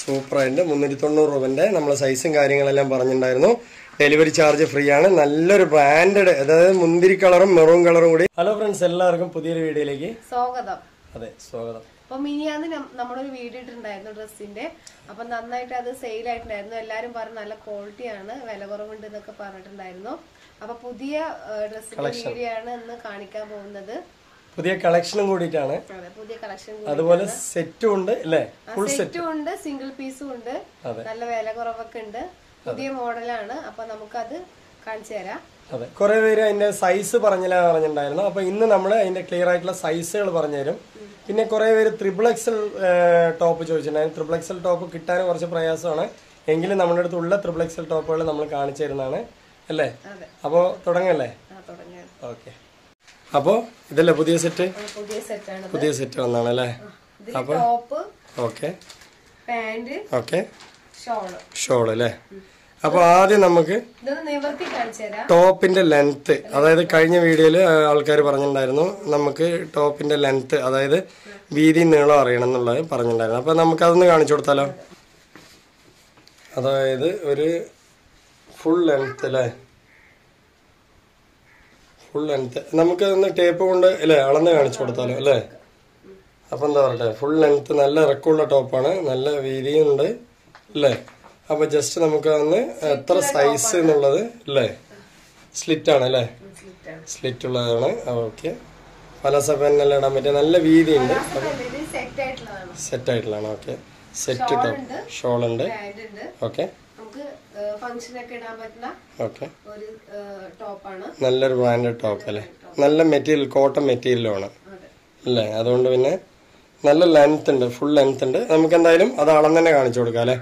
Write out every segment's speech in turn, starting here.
സൂപ്പറായിട്ട് മുന്നൂറ്റി തൊണ്ണൂറ് രൂപന്റെ നമ്മൾ സൈസും കാര്യങ്ങളെല്ലാം പറഞ്ഞിട്ടുണ്ടായിരുന്നു ഡെലിവറി ചാർജ് ഫ്രീ ആണ് നല്ലൊരു ബ്രാൻഡഡ് അതായത് മുന്തിരി കളറും മെറൂൺ കളറും കൂടി ഹലോ ഫ്രണ്ട്സ് എല്ലാവർക്കും പുതിയൊരു വീഡിയോയിലേക്ക് സ്വാഗതം അതെ സ്വാഗതം അപ്പൊ മിനിയാന്ന് നം- നമ്മളൊരു വീഡിയോ ഇട്ടിട്ടുണ്ടായിരുന്നു ഡ്രസ്സിന്റെ അപ്പൊ നന്നായിട്ട് അത് സെയിൽ ആയിട്ടുണ്ടായിരുന്നു എല്ലാരും പറഞ്ഞു നല്ല ക്വാളിറ്റിയാണ് വില കുറവുണ്ട് എന്നൊക്കെ പറഞ്ഞിട്ടുണ്ടായിരുന്നു അപ്പൊ പുതിയ ഡ്രസ്സിന്റെ വീഡിയോ ആണ് ഇന്ന് കാണിക്കാൻ പോകുന്നത് പുതിയ കളക്ഷനും കൂടിയിട്ടാണ് അതെ പുതിയ കളക്ഷൻ അതുപോലെ സെറ്റും ഉണ്ട് അല്ലേ ഫുൾ സെറ്റ് സെറ്റും ഉണ്ട് സിംഗിൾ പീസും ഉണ്ട് അതെ. നല്ല വില കുറവൊക്കെ ഉണ്ട് പുതിയ മോഡലാണ് അപ്പൊ നമുക്കത് കാണിച്ചു തരാം അതെ കുറെ പേര് അതിന്റെ സൈസ് പറഞ്ഞില്ല പറഞ്ഞിട്ടുണ്ടായിരുന്നു അപ്പൊ ഇന്ന് നമ്മൾ അതിന്റെ ക്ലിയർ ആയിട്ടുള്ള സൈസുകൾ പറഞ്ഞുതരും പിന്നെ കുറെ പേര് ത്രിബിൾ എക്സൽ ടോപ്പ് ചോദിച്ചിട്ടുണ്ടായിരുന്നു ത്രിബിൾ എക്സൽ ടോപ്പ് കിട്ടാൻ കുറച്ച് പ്രയാസമാണ് എങ്കിലും നമ്മുടെ അടുത്തുള്ള ത്രിബിൾ എക്സൽ ടോപ്പുകൾ നമ്മൾ കാണിച്ചു തരുന്നതാണ് അല്ലേ അതെ അപ്പോൾ തുടങ്ങല്ലേ ആ തുടങ്ങിയത് ഓക്കെ അപ്പോൾ ഇതല്ലേ പുതിയ സെറ്റ് ആ, പുതിയ സെറ്റാണ് പുതിയ സെറ്റ് വന്നാണ് അല്ലേ ഇതിൽ top okay pant okay shawl shawl അല്ലേ അപ്പോൾ ആദ്യം നമുക്ക് ഇതൊന്ന് നിവർത്തി കാണിച്ചു തരാം ടോപ്പിന്റെ ലെങ്ത് അതായത് കഴിഞ്ഞ വീഡിയോയിൽ ആൾക്കാർ പറഞ്ഞിട്ടുണ്ടായിരുന്നു നമുക്ക് ടോപ്പിന്റെ ലെങ്ത് അതായത് വീതി നീളം അറിയണം എന്നുള്ളത് പറഞ്ഞിട്ടുണ്ടായിരുന്നു അപ്പൊ നമുക്ക് അതൊന്ന് കാണിച്ചു കൊടുത്താലോ അതായത് ഒരു ഫുൾ ലെങ്ത് അല്ലേ ഫുൾ ലെങ്ത് നമുക്ക് ഒന്ന് ടേപ്പ് കൊണ്ട് അല്ലേ അളന്ന് കാണിച്ചു കൊടുത്താലോ അല്ലേ അപ്പൊ എന്താ പറയട്ടെ ഫുൾ ലെങ്ത് നല്ല ഇറക്കമുള്ള ടോപ്പാണ് നല്ല വീതിയുണ്ട് അല്ലേ അപ്പൊ ജസ്റ്റ് നമുക്ക് അന്ന് എത്ര സൈസ് എന്നുള്ളത് അല്ലേ സ്ലിറ്റ് ആണ് അല്ലേ സ്ലിറ്റ് ഉള്ളതാണ് ഓക്കെ പല സഭനെല്ലാം ഇടാൻ പറ്റിയ നല്ല വീതിയുണ്ട് ഇത് സെറ്റ് ആയിട്ടുള്ളതാണ് സെറ്റ് ആയിട്ടുള്ളതാണ് ഓക്കെ സെറ്റ് ടോപ്പ് ഷോൾ ഉണ്ട് പാന്റ് ഉണ്ട് ഓക്കെ നമുക്ക് ഫംഗ്ഷനൊക്കെ ഇടാൻ പറ്റുന്ന ഓക്കെ ഒരു ടോപ്പാണ് നല്ലൊരു ബ്രാൻഡഡ് ടോപ്പ് അല്ലേ നല്ല മെറ്റീരിയൽ കോട്ടൺ മെറ്റീരിയലുമാണ് അതെ അല്ലേ അതുകൊണ്ട് പിന്നെ നല്ല ലെങ്ത് ഉണ്ട് ഫുൾ ലെങ്ത് ഉണ്ട് നമുക്ക് എന്തായാലും അത് അളന്ന് തന്നെ കാണിച്ചു കൊടുക്കാം അല്ലേ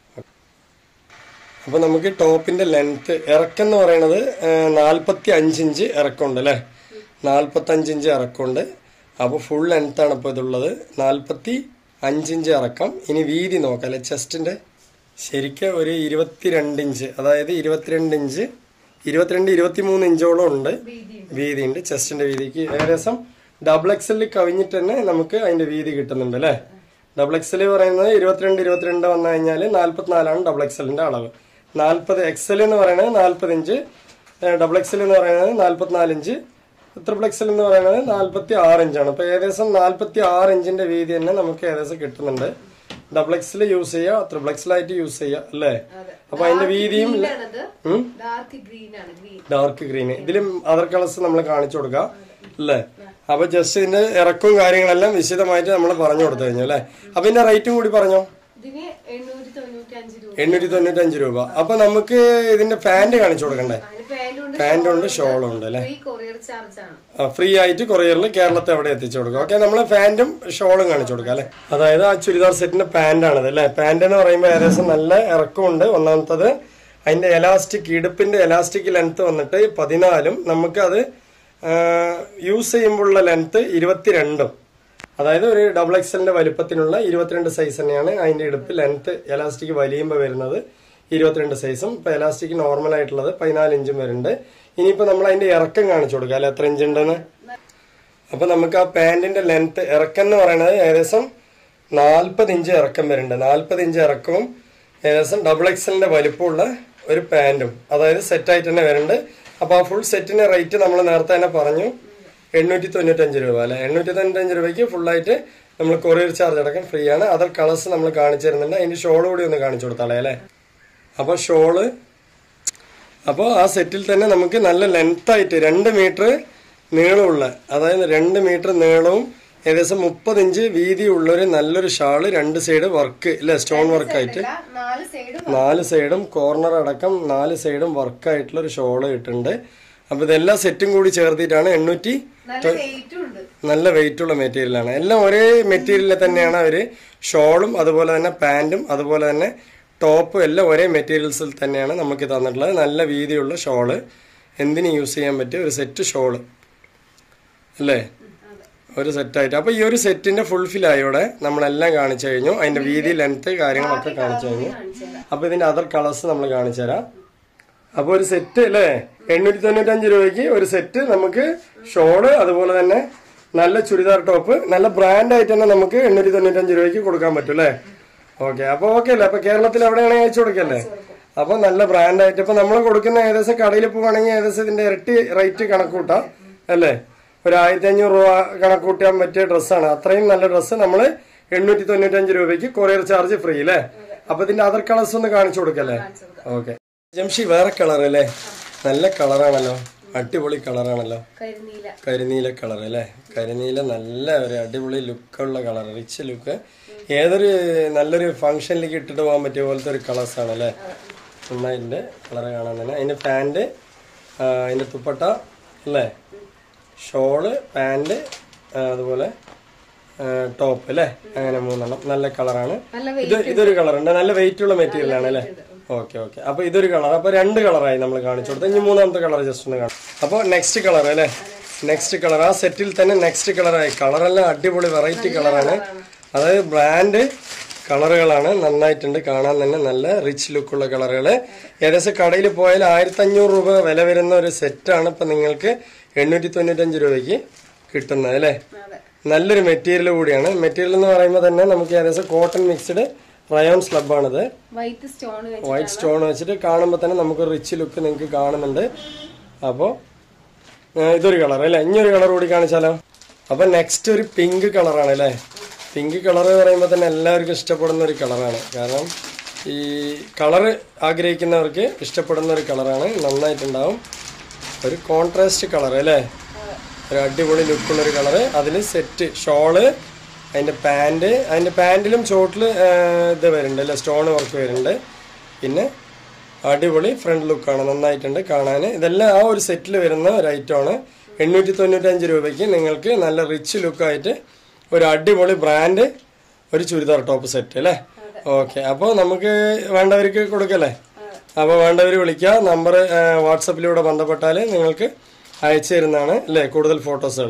അപ്പൊ നമുക്ക് ടോപ്പിന്റെ ലെങ്ത് ഇറക്കം എന്ന് പറയുന്നത് നാൽപ്പത്തി അഞ്ചിഞ്ച് ഇറക്കമുണ്ട് അല്ലേ നാൽപ്പത്തി അഞ്ചിഞ്ച് ഇറക്കമുണ്ട് അപ്പോൾ ഫുൾ ലെങ്ത് ആണ് ഇപ്പോൾ ഇതുള്ളത് നാൽപ്പത്തി അഞ്ചിഞ്ച് ഇറക്കം ഇനി വീതി നോക്കാം അല്ലെ ചെസ്റ്റിന്റെ ശരിക്കും ഒരു ഇരുപത്തിരണ്ട് ഇഞ്ച് അതായത് ഇരുപത്തിരണ്ട് ഇഞ്ച് ഇരുപത്തിരണ്ട് ഇരുപത്തിമൂന്ന് ഇഞ്ചോളം ഉണ്ട് വീതിയുണ്ട് ചെസ്റ്റിന്റെ വീതിക്ക് ഏകദേശം ഡബിൾ എക്സലിൽ കവിഞ്ഞിട്ട് തന്നെ നമുക്ക് അതിന്റെ വീതി കിട്ടുന്നുണ്ട് അല്ലേ ഡബിൾ എക്സൽ പറയുന്നത് ഇരുപത്തിരണ്ട് ഇരുപത്തിരണ്ട് വന്നു കഴിഞ്ഞാൽ നാല്പത്തിനാലാണ് ഡബിൾ എക്സലിന്റെ അളവ് നാൽപ്പത് എക്സൽ എന്ന് പറയുന്നത് നാൽപ്പത് ഇഞ്ച് ഡബിൾ എക്സൽ എന്ന് പറയുന്നത് നാൽപ്പത്തിനാല് ഇഞ്ച് ട്രിപ്പിൾ എക്സൽ എന്ന് പറയുന്നത് നാൽപ്പത്തി ആറ് ഇഞ്ചാണ് അപ്പൊ ഏകദേശം നാൽപ്പത്തി ആറ് ഇഞ്ചിന്റെ വീതി തന്നെ നമുക്ക് ഏകദേശം കിട്ടുന്നുണ്ട് ഡബിൾ എക്സൽ യൂസ് ചെയ്യുക ട്രിപ്പിൾ എക്സലായിട്ട് യൂസ് ചെയ്യുക അല്ലേ അതെ അപ്പൊ അതിന്റെ വീതിയും ഗ്രീനാണിത് ഉം? ഡാർക്ക് ഗ്രീൻ ആണ് ഗ്രീൻ ഡാർക്ക് ഗ്രീൻ ഇതിലും അതർ കളേഴ്സ് നമ്മൾ കാണിച്ചു കൊടുക്കാം അല്ലേ അപ്പൊ ജസ്റ്റ് ഇതിന്റെ ഇറക്കവും കാര്യങ്ങളെല്ലാം വിശദമായിട്ട് നമ്മൾ പറഞ്ഞു കൊടുത്തു കഴിഞ്ഞു അല്ലേ അപ്പൊ ഇതിന്റെ റേറ്റും കൂടി പറഞ്ഞോ ഇതിന് എണ്ണൂറ്റി തൊണ്ണൂറ്റി അഞ്ച് രൂപ എണ്ണൂറ്റി തൊണ്ണൂറ്റി അഞ്ച് രൂപ അപ്പൊ നമുക്ക് ഇതിന്റെ പാന്റ് കാണിച്ചു കൊടുക്കണ്ടേ അതിന് പാന്റും ഉണ്ട് പാന്റും ഉണ്ട് ഷോളും ഉണ്ട് അല്ലേ ഫ്രീ കൊറിയർ ചാർജ് ആണ് ഫ്രീ ആയിട്ട് കൊറിയറിൽ കേരളത്തെ അവിടെ എത്തിച്ചു കൊടുക്കും ഓക്കെ നമ്മൾ പാന്റും ഷോളും കാണിച്ചു കൊടുക്കാം അല്ലെ അതായത് ആ ചുരിദാർ സെറ്റിന്റെ പാന്റ് ആണത് അല്ലെ പാന്റ് എന്ന് പറയുമ്പോൾ ഏകദേശം നല്ല ഇറക്കമുണ്ട് ഒന്നാമത്തത് അതിന്റെ എലാസ്റ്റിക് ഇടുപ്പിന്റെ എലാസ്റ്റിക് ലെങ്ത് വന്നിട്ട് പതിനാലും നമുക്ക് അത് യൂസ് ചെയ്യുമ്പോഴുള്ള ലെങ്ത് ഇരുപത്തിരണ്ടും അതായത് ഒരു ഡബിൾ എക്സലിന്റെ വലുപ്പത്തിനുള്ള ഇരുപത്തിരണ്ട് സൈസ് തന്നെയാണ് അതിന്റെ ഇടുപ്പ് ലെങ്ത് എലാസ്റ്റിക് വലിയുമ്പോൾ വരുന്നത് ഇരുപത്തിരണ്ട് സൈസും ഇപ്പൊ എലാസ്റ്റിക് നോർമൽ ആയിട്ടുള്ളത് പതിനാല് ഇഞ്ചും വരുന്നുണ്ട് ഇനിയിപ്പോ നമ്മൾ അതിന്റെ ഇറക്കം കാണിച്ചു കൊടുക്കാം അല്ലെ എത്ര ഇഞ്ച് ഉണ്ടെന്ന് അപ്പൊ നമുക്ക് ആ പാന്റിന്റെ ലെങ്ത് ഇറക്കം എന്ന് പറയുന്നത് ഏകദേശം നാൽപ്പത് ഇഞ്ച് ഇറക്കം വരുന്നുണ്ട് നാൽപ്പത് ഇഞ്ച് ഇറക്കവും ഏകദേശം ഡബിൾ എക്സലിന്റെ വലിപ്പമുള്ള ഒരു പാന്റും അതായത് സെറ്റ് ആയിട്ട് തന്നെ വരുന്നുണ്ട് അപ്പൊ ആ ഫുൾ സെറ്റിന്റെ റേറ്റ് നമ്മൾ നേരത്തെ തന്നെ പറഞ്ഞു എണ്ണൂറ്റി തൊണ്ണൂറ്റഞ്ച് രൂപ അല്ലെ എണ്ണൂറ്റി തൊണ്ണൂറ്റഞ്ച് രൂപയ്ക്ക് ഫുള്ളായിട്ട് നമ്മൾ കൊറിയർ ചാർജ് അടക്കം ഫ്രീ ആണ് അതർ കളേഴ്സ് നമ്മൾ കാണിച്ചു തരുന്നുണ്ട് അതിന്റെ ഷോൾ കൂടി ഒന്ന് കാണിച്ചു കൊടുത്താളെ അല്ലെ അപ്പൊ ഷോള് അപ്പോൾ ആ സെറ്റിൽ തന്നെ നമുക്ക് നല്ല ലെങ്ത് ആയിട്ട് രണ്ട് മീറ്റർ നീളമുള്ള അതായത് രണ്ട് മീറ്റർ നീളവും ഏകദേശം മുപ്പത് ഇഞ്ച് വീതിയുള്ള ഒരു നല്ലൊരു ഷാള് രണ്ട് സൈഡ് വർക്ക് ഇല്ലേ സ്റ്റോൺ വർക്ക് ആയിട്ട് ഇല്ല, നാല് സൈഡും നാല് സൈഡും കോർണർ അടക്കം നാല് സൈഡും വർക്ക് ആയിട്ടുള്ള ഒരു ഷോള് ഇട്ടുണ്ട് അപ്പൊ ഇതെല്ലാം സെറ്റും കൂടി ചേർത്തിട്ടാണ് എണ്ണൂറ്റി നല്ല വെയിറ്റും ഉണ്ട് നല്ല വെയിറ്റ് ഉള്ള മെറ്റീരിയലാണ് എല്ലാം ഒരേ മെറ്റീരിയലിൽ തന്നെയാണ് അവര് ഷോളും അതുപോലെ തന്നെ പാന്റും അതുപോലെ തന്നെ ടോപ്പും എല്ലാം ഒരേ മെറ്റീരിയൽസിൽ തന്നെയാണ് നമുക്ക് തന്നിട്ടുള്ളത് നല്ല വീതിയുള്ള ഷോള് എന്തിന് യൂസ് ചെയ്യാൻ പറ്റിയ ഒരു സെറ്റ് ഷോള് അല്ലേ ഒരു സെറ്റായിട്ട് അപ്പൊ ഈ ഒരു സെറ്റിന്റെ ഫുൾ ഫിൽ ആയോടെ നമ്മളെല്ലാം കാണിച്ചു കഴിഞ്ഞു അതിന്റെ വീതി ലെങ്ത് കാര്യങ്ങളൊക്കെ കാണിച്ചു കഴിഞ്ഞു കാണിച്ചു തരാം അപ്പൊ ഇതിന്റെ അതർ കളേഴ്സ് നമ്മൾ കാണിച്ചു തരാം അപ്പൊ ഒരു സെറ്റ് അല്ലേ എണ്ണൂറ്റി തൊണ്ണൂറ്റഞ്ച് രൂപയ്ക്ക് ഒരു സെറ്റ് നമുക്ക് ഷോള് അതുപോലെ തന്നെ നല്ല ചുരിദാർ ടോപ്പ് നല്ല ബ്രാൻഡ് ആയിട്ട് തന്നെ നമുക്ക് എണ്ണൂറ്റി തൊണ്ണൂറ്റഞ്ച് രൂപയ്ക്ക് കൊടുക്കാൻ പറ്റും അല്ലേ ഓക്കെ അപ്പൊ ഓക്കെ അല്ലേ അപ്പൊ കേരളത്തിൽ എവിടെയാണെങ്കിൽ അയച്ചു കൊടുക്കല്ലേ അപ്പൊ നല്ല ബ്രാൻഡായിട്ട് ഇപ്പൊ നമ്മൾ കൊടുക്കുന്ന ഏകദേശം കടയിൽ പോവാണെങ്കിൽ ഏകദേശം ഇതിന്റെ ഇരട്ടി റേറ്റ് കണക്കൂട്ടാം അല്ലേ ഒരു ആയിരത്തി അഞ്ഞൂറ് രൂപ കണക്കൂട്ടാൻ പറ്റിയ ഡ്രസ്സാണ് അത്രയും നല്ല ഡ്രസ്സ് നമ്മൾ എണ്ണൂറ്റി തൊണ്ണൂറ്റഞ്ച് രൂപയ്ക്ക് കൊറിയർ ചാർജ് ഫ്രീ അല്ലേ അപ്പൊ ഇതിന്റെ അതർ കളേഴ്സ് ഒന്ന് കാണിച്ചു കൊടുക്കല്ലേ ഓക്കെ ജംഷി വേറെ കളർ അല്ലേ നല്ല കളറാണല്ലോ അടിപൊളി കളറാണല്ലോ കരിനീല കരിനീല കളർ അല്ലേ കരിനീല നല്ല ഒരു അടിപൊളി ലുക്കുള്ള കളർ റിച്ച് ലുക്ക് ഏതൊരു നല്ലൊരു ഫംഗ്ഷനിലേക്ക് ഇട്ടിട്ട് പോകാൻ പറ്റിയ പോലത്തെ ഒരു കളേഴ്സ് ആണ് അല്ലേ നന്നായിട്ടുണ്ട് കളർ കാണാൻ തന്നെ അതിന്റെ പാൻറ് അതിന്റെ തുപ്പട്ട അല്ലേ ഷോള് പാൻറ് അതുപോലെ ടോപ്പ് അല്ലേ അങ്ങനെ മൂന്നെണ്ണം നല്ല കളറാണ് നല്ല ഇത് ഇതൊരു കളർ ഉണ്ട് നല്ല വെയിറ്റ് ഉള്ള മെറ്റീരിയൽ ആണ് അല്ലേ ഓക്കെ ഓക്കെ അപ്പൊ ഇതൊരു കളർ അപ്പൊ രണ്ട് കളറായി നമ്മൾ കാണിച്ചു കൊടുത്തു ഇനി മൂന്നാമത്തെ കളർ ജസ്റ്റ് ഒന്ന് കാണാം അപ്പൊ നെക്സ്റ്റ് കളർ അല്ലേ നെക്സ്റ്റ് കളർ ആ സെറ്റിൽ തന്നെ നെക്സ്റ്റ് കളറായി കളറെല്ലാം അടിപൊളി വെറൈറ്റി കളറാണ് അതായത് ബ്രാൻഡ് കളറുകളാണ് നന്നായിട്ടുണ്ട് കാണാൻ തന്നെ നല്ല റിച്ച് ലുക്കുള്ള കളറുകൾ ഏകദേശം കടയിൽ പോയാൽ ആയിരത്തി അഞ്ഞൂറ് രൂപ വില വരുന്ന ഒരു സെറ്റാണ് ഇപ്പൊ നിങ്ങൾക്ക് എണ്ണൂറ്റി തൊണ്ണൂറ്റഞ്ച് രൂപയ്ക്ക് കിട്ടുന്നത് അല്ലേ അതെ നല്ലൊരു മെറ്റീരിയൽ കൂടിയാണ് മെറ്റീരിയൽ എന്ന് പറയുമ്പോൾ തന്നെ നമുക്ക് ഏകദേശം കോട്ടൺ മിക്സ്ഡ് റയോൺ സ്ലബാണിത് വൈറ്റ് സ്റ്റോൺ വെച്ച് വൈറ്റ് സ്റ്റോൺ വെച്ചിട്ട് കാണുമ്പോൾ തന്നെ നമുക്ക് റിച്ച് ലുക്ക് നിങ്ങൾക്ക് കാണുന്നുണ്ട് അപ്പോൾ ഇതൊരു കളർ അല്ലേ ഇനിയൊരു കളർ കൂടി കാണിച്ചാലോ അപ്പോൾ നെക്സ്റ്റ് ഒരു പിങ്ക് കളറാണ് അല്ലേ പിങ്ക് കളർ പറയുമ്പോൾ തന്നെ എല്ലാവർക്കും ഇഷ്ടപ്പെടുന്ന ഒരു കളറാണ് കാരണം ഈ കളറ് ആഗ്രഹിക്കുന്നവർക്ക് ഇഷ്ടപ്പെടുന്ന ഒരു കളറാണ് നന്നായിട്ടുണ്ടാവും ഒരു കോൺട്രാസ്റ്റ് കളർ അല്ലേ ഒരു അടിപൊളി ലുക്കുള്ള ഒരു കളറ് അതിൽ സെറ്റ് ഷോള് അതിൻ്റെ പാൻറ് അതിൻ്റെ പാൻറ്റിലും ചോട്ടിൽ ഇത് വരുന്നുണ്ട് അല്ലേ സ്റ്റോൺ വർക്ക് വരുന്നുണ്ട് പിന്നെ അടിപൊളി ഫ്രണ്ട് ലുക്കാണ് നന്നായിട്ടുണ്ട് കാണാൻ ഇതെല്ലാം ആ ഒരു സെറ്റിൽ വരുന്ന ഒരു ഐറ്റമാണ് എണ്ണൂറ്റി തൊണ്ണൂറ്റഞ്ച് രൂപയ്ക്ക് നിങ്ങൾക്ക് നല്ല റിച്ച് ലുക്കായിട്ട് ഒരു അടിപൊളി ബ്രാൻഡ് ഒരു ചുരിദാർ ടോപ്പ് സെറ്റ് അല്ലേ ഓക്കെ അപ്പോൾ നമുക്ക് വേണ്ടവർക്ക് കൊടുക്കല്ലേ അപ്പോൾ വേണ്ടവർ വിളിക്കുക നമ്പർ വാട്സപ്പിലൂടെ ബന്ധപ്പെട്ടാൽ നിങ്ങൾക്ക് അയച്ചു തരുന്നതാണ് അല്ലേ കൂടുതൽ ഫോട്ടോസുകൾ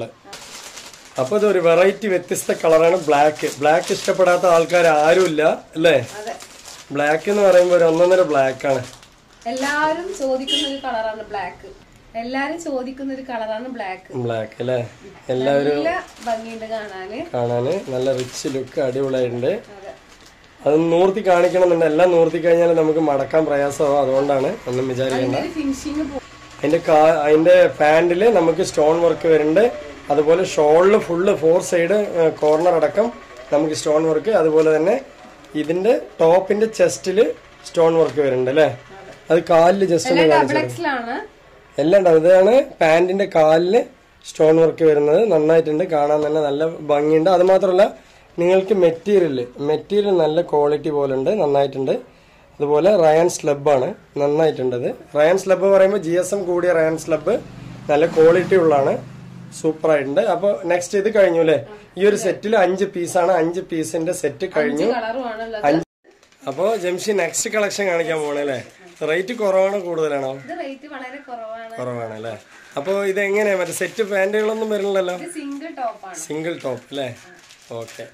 അപ്പോൾ ഇതൊരു വെറൈറ്റി വ്യത്യസ്ത കളറാണ് ബ്ലാക്ക് ബ്ലാക്ക് ഇഷ്ടപ്പെടാത്ത ആൾക്കാർ ആരുമില്ല അല്ലേ അതെ ബ്ലാക്ക് എന്ന് പറയുമ്പോൾ ഒരു ഒന്നൊന്നര ബ്ലാക്ക് ആണ് എല്ലാരും ചോദിക്കുന്ന ഒരു കളറാണ് ബ്ലാക്ക് എല്ലാരും ചോദിക്കുന്ന ഒരു കളറാണ് ബ്ലാക്ക് ബ്ലാക്ക് അല്ലേ എല്ലാവരും നല്ല ഭംഗിയുണ്ട് കാണാന് കാണാന് നല്ല റിച്ച് ലുക്ക് അടിപൊളിയായിട്ടുണ്ട് അതെ അത് നൂർത്തി കാണിക്കണമെന്നുണ്ട് എല്ലാം നൂർത്തി കഴിഞ്ഞാൽ നമുക്ക് മടക്കാൻ പ്രയാസമാവും അതുകൊണ്ടാണ് ഒന്നും വിചാരിക്കേണ്ട ഒരു ഫിനിഷിങ് അതിന്റെ കാ അതിന്റെ പാൻറില് നമുക്ക് സ്റ്റോൺ വർക്ക് വരുന്നുണ്ട് അതുപോലെ ഷോളില് ഫുള്ള് ഫോർ സൈഡ് കോർണർ അടക്കം നമുക്ക് സ്റ്റോൺ വർക്ക് അതുപോലെ തന്നെ ഇതിന്റെ ടോപ്പിന്റെ ചെസ്റ്റില് സ്റ്റോൺ വർക്ക് വരുന്നുണ്ട് അല്ലേ അത് കാലില് ജസ്റ്റ് ഒന്ന് കാണിച്ചു ഡബിൾ എക്സിലാണ് എല്ലാം ഉണ്ടാവും ഇതാണ് പാന്റിന്റെ കാലില് സ്റ്റോൺ വർക്ക് വരുന്നത് നന്നായിട്ടുണ്ട് കാണാൻ തന്നെ നല്ല ഭംഗിയുണ്ട് അത് മാത്രമല്ല നിങ്ങൾക്ക് മെറ്റീരിയൽ മെറ്റീരിയൽ നല്ല ക്വാളിറ്റി പോലെ ഉണ്ട് നന്നായിട്ടുണ്ട് അതുപോലെ റയാൻ സ്ലബാണ് നന്നായിട്ടുണ്ട് ഇത് റയാൻ സ്ലബ് പറയുമ്പോൾ ജി എസ് എം കൂടിയ റയാൻ സ്ലബ് നല്ല ക്വാളിറ്റി ഉള്ളതാണ് സൂപ്പർ ആയിട്ടുണ്ട് അപ്പോൾ നെക്സ്റ്റ് ഇത് കഴിഞ്ഞു അല്ലേ ഈ ഒരു സെറ്റിൽ അഞ്ച് പീസാണ് അഞ്ച് പീസിന്റെ സെറ്റ് കഴിഞ്ഞു കളറുമാണ് ഉള്ളത് അഞ്ച് അപ്പോൾ ജംഷി നെക്സ്റ്റ് കളക്ഷൻ കാണിക്കാൻ പോകണേ അല്ലേ റേറ്റ് കുറവാണോ കൂടുതലാണോ ഇത് റേറ്റ് വളരെ കുറവാണ് കുറവാണ് അല്ലേ അപ്പോൾ ഇത് എങ്ങനെയാ മറ്റേ സെറ്റ് പാൻറ്റുകളൊന്നും വരുന്നില്ലല്ലോ ഇത് സിംഗിൾ ടോപ്പാണ് സിംഗിൾ ടോപ്പ് അല്ലേ ഓക്കെ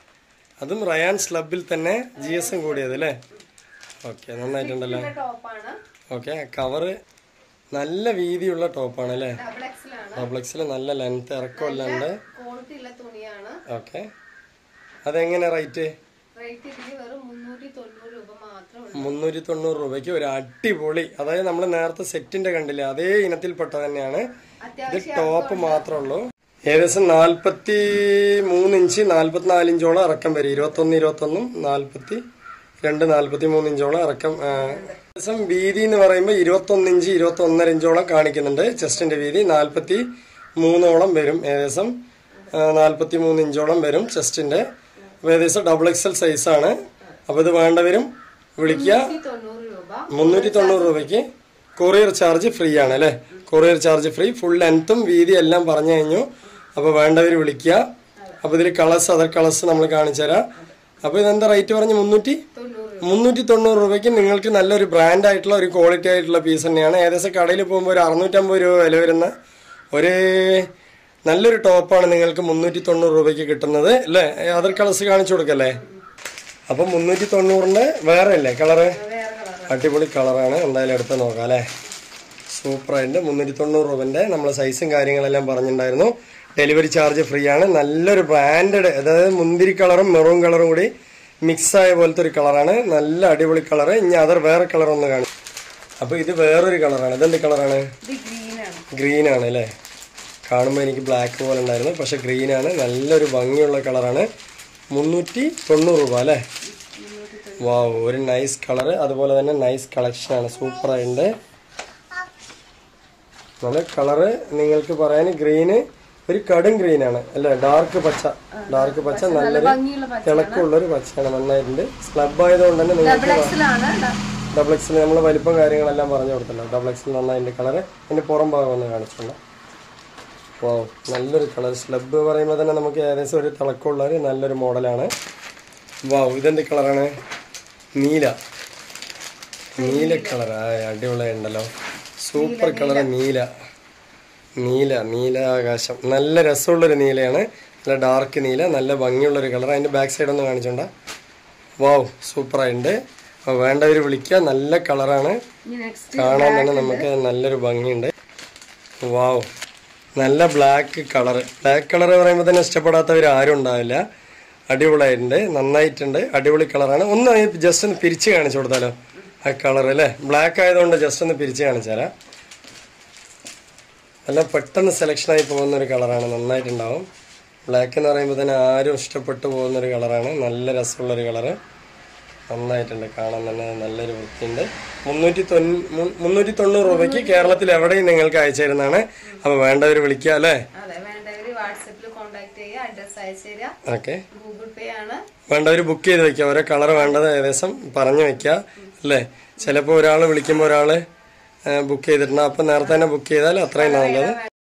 അതും റയാൻ സ്ലബിൽ തന്നെ ജി എസും കൂടിയത് അല്ലേ ഓക്കെ നന്നായിട്ടുണ്ടല്ലോ ടോപ്പാണ് ഓക്കെ കവറ് നല്ല വീതിയുള്ള ടോപ്പാണ് അല്ലേ ഡബിൾ എക്സിലാണ് ഡബ്ലക്സിൽ നല്ല ലെങ്ത് ഇറക്കമെല്ലാം ഉണ്ട് ക്വാളിറ്റി ഉള്ള തുണിയാണ് ഓക്കെ അതെങ്ങനെ റേറ്റ് റേറ്റ് ഇതിന് വെറും മുന്നൂറ്റി തൊണ്ണൂറ് രൂപ മാത്രമേ ഉള്ളൂ മുന്നൂറ്റി തൊണ്ണൂറ് രൂപയ്ക്ക് ഒരു അടിപൊളി അതായത് നമ്മൾ നേരത്തെ സെറ്റിന്റെ കണ്ടില്ലേ അതേ ഇനത്തിൽപ്പെട്ട തന്നെയാണ് ഇത് അത്യാവശ്യം ടോപ്പ് മാത്രമേ ഉള്ളൂ ഏകദേശം നാൽപ്പത്തി മൂന്ന് ഇഞ്ച് നാൽപ്പത്തിനാല് ഇഞ്ചോളം ഇറക്കം വരും ഇരുപത്തൊന്ന് ഇരുപത്തൊന്നും നാൽപ്പത്തി രണ്ട് നാൽപ്പത്തി മൂന്ന് ഇഞ്ചോളം ഇറക്കം ആ, ഏകദേശം വീതി എന്ന് പറയുമ്പോൾ ഇരുപത്തൊന്ന് ഇഞ്ച് ഇരുപത്തി ഒന്നര ഇഞ്ചോളം കാണിക്കുന്നുണ്ട് ചെസ്റ്റിന്റെ വീതി നാൽപ്പത്തി മൂന്നോളം വരും ഏകദേശം നാൽപ്പത്തി മൂന്ന് ഇഞ്ചോളം വരും ചെസ്റ്റിന്റെ അപ്പോൾ ഏകദേശം ഡബിൾ എക്സൽ സൈസാണ് അപ്പോൾ ഇത് വേണ്ടവരും വിളിക്കുക മുന്നൂറ്റി തൊണ്ണൂറ് രൂപ മുന്നൂറ്റി തൊണ്ണൂറ് രൂപയ്ക്ക് കൊറിയർ ചാർജ് ഫ്രീ ആണ് അല്ലേ കൊറിയർ ചാർജ് ഫ്രീ ഫുൾ ലെങ്ത്തും വീതി എല്ലാം പറഞ്ഞു കഴിഞ്ഞു അപ്പോൾ വേണ്ടവർ വിളിക്കുക അപ്പോൾ ഇതിൽ കളേഴ്സ് അതർ കളേഴ്സ് നമ്മൾ കാണിച്ചു തരാം അപ്പോൾ ഇതെന്താ റേറ്റ് പറഞ്ഞ് മുന്നൂറ്റി തൊണ്ണൂറ് മുന്നൂറ്റി തൊണ്ണൂറ് രൂപയ്ക്ക് നിങ്ങൾക്ക് നല്ലൊരു ബ്രാൻഡ് ആയിട്ടുള്ള ഒരു ക്വാളിറ്റി ആയിട്ടുള്ള പീസ് തന്നെയാണ് ഏകദേശം കടയിൽ പോകുമ്പോൾ ഒരു അറുന്നൂറ്റമ്പത് രൂപ വില വരുന്ന ഒരു നല്ലൊരു ടോപ്പാണ് നിങ്ങൾക്ക് മുന്നൂറ്റി തൊണ്ണൂറ് രൂപയ്ക്ക് കിട്ടുന്നത് അല്ലേ അതർ കളേഴ്സ് കാണിച്ചു കൊടുക്കല്ലേ അപ്പം മുന്നൂറ്റി തൊണ്ണൂറിൻ്റെ വേറെ അല്ലേ കളറ് വേറെ കളർ അടിപൊളി കളറാണ് എന്തായാലും എടുത്ത് നോക്കാം അല്ലേ സൂപ്പറായിട്ട് മുന്നൂറ്റി തൊണ്ണൂറ് രൂപൻ്റെ നമ്മൾ സൈസും കാര്യങ്ങളെല്ലാം പറഞ്ഞിട്ടുണ്ടായിരുന്നു ഡെലിവറി ചാർജ് ഫ്രീ ആണ് നല്ലൊരു ബ്രാൻഡഡ് അതായത് മുന്തിരി കളറും മെറൂൺ കളറും കൂടി മിക്സ് ആയ പോലത്തെ ഒരു കളറാണ് നല്ല അടിപൊളി കളറ് ഇനി അതർ വേറെ കളർ ഒന്ന് കാണും അപ്പൊ ഇത് വേറൊരു കളറാണ് ഇതെന്ത് കളറാണ് ഇത് ഗ്രീൻ ആണ് ഗ്രീൻ ആണ് അല്ലേ കാണുമ്പോൾ എനിക്ക് ബ്ലാക്ക് പോലെ ഉണ്ടായിരുന്നു പക്ഷെ ഗ്രീൻ ആണ് നല്ലൊരു ഭംഗിയുള്ള കളറാണ് മുന്നൂറ്റി തൊണ്ണൂറ് രൂപ അല്ലേ വാവ് ഒരു നൈസ് കളറ് അതുപോലെ തന്നെ നൈസ് കളക്ഷൻ ആണ് സൂപ്പർ ആയിട്ടുണ്ട് നല്ല കളറ് നിങ്ങൾക്ക് പറയാൻ ഗ്രീന് ഒരു കടും ഗ്രീൻ ആണ് അല്ലേ ഡാർക്ക് പച്ച ഡാർക്ക് പച്ച നല്ലൊരു ഭംഗിയുള്ള പച്ച തിളക്കമുള്ള ഒരു പച്ചയാണ് നന്നായിട്ടുണ്ട് സ്ലബ് ആയതുകൊണ്ട് തന്നെ നിങ്ങൾക്ക് ഡബിൾ എക്സിലാണ് ഡബിൾ എക്സിൽ നമ്മൾ വലിപ്പം കാര്യങ്ങളെല്ലാം പറഞ്ഞു കൊടുത്തല്ലോ ഡബിൾ എക്സിൽ നന്നായിട്ട് കളറ് അതിന്റെ പുറം ഭാഗം ഒന്ന് കാണിച്ചിട്ടുണ്ട് ഓ നല്ലൊരു കളർ സ്ലബ് പറയുമ്പോൾ തന്നെ നമുക്ക് ഏകദേശം ഒരു തിളക്കമുള്ള ഒരു നല്ലൊരു മോഡലാണ് വാവ് ഇതെന്ത് കളറാണ് നീല നീല കളർ ആ അടിപൊളിയുണ്ടല്ലോ സൂപ്പർ കളർ നീല നീല നീല ആകാശം നല്ല രസമുള്ളൊരു നീലയാണ് നല്ല ഡാർക്ക് നീല നല്ല ഭംഗിയുള്ളൊരു കളർ അതിന്റെ ബാക്ക് സൈഡ് ഒന്ന് കാണിച്ചോണ്ട വാവ് സൂപ്പറായിട്ടുണ്ട് അപ്പോൾ വേണ്ടവർ വിളിക്കുക നല്ല കളറാണ് ഇനി നെക്സ്റ്റ് കാണാൻ തന്നെ നമുക്ക് നല്ലൊരു ഭംഗിയുണ്ട് വാവ് നല്ല ബ്ലാക്ക് കളർ ബ്ലാക്ക് കളർ പറയുമ്പോൾ തന്നെ ഇഷ്ടപ്പെടാത്തവർ ആരും ഉണ്ടാവില്ല അടിപൊളിയായിട്ടുണ്ട് നന്നായിട്ടുണ്ട് അടിപൊളി കളറാണ് ഒന്ന് ജസ്റ്റ് ഒന്ന് പിരിച്ച് കാണിച്ചു കൊടുത്താലോ ആ കളർ അല്ലേ ബ്ലാക്ക് ആയതുകൊണ്ട് ജസ്റ്റ് ഒന്ന് പിരിച്ച് കാണിച്ചാലാ നല്ല പെട്ടെന്ന് സെലക്ഷൻ ആയി പോകുന്ന ഒരു കളറാണ് നന്നായിട്ടുണ്ടാവും ബ്ലാക്ക് എന്ന് പറയുമ്പോൾ തന്നെ ആരും ഇഷ്ടപ്പെട്ടു പോകുന്ന ഒരു കളറാണ് നല്ല രസമുള്ള ഒരു കളറ് നന്നായിട്ടുണ്ട് കാണാൻ തന്നെ നല്ലൊരു വൃത്തിയുണ്ട് മുന്നൂറ്റി തൊണ്ണൂ മുന്നൂറ്റി തൊണ്ണൂറ് രൂപയ്ക്ക് കേരളത്തിൽ എവിടെയും നിങ്ങൾക്ക് അയച്ചു തരുന്നതാണ് അപ്പൊ വേണ്ടവർ വിളിക്കുക അല്ലേ അതെ വേണ്ടവര് വാട്സപ്പിൽ കോൺടാക്ട് ചെയ്യുക അഡ്രസ് അയച്ചു തരിക ഓക്കെ ഗൂഗിൾ പേ ആണ് വേണ്ടവർ ബുക്ക് ചെയ്ത് വെക്കുക ഓരോ കളർ വേണ്ടത് ഏകദേശം പറഞ്ഞു വെക്കുക അല്ലേ ചിലപ്പോൾ ഒരാൾ വിളിക്കുമ്പോൾ ഒരാൾ ബുക്ക് ചെയ്തിട്ടുണ്ട് അപ്പം നേരത്തെ തന്നെ ബുക്ക് ചെയ്താൽ അത്രയും നല്ലത്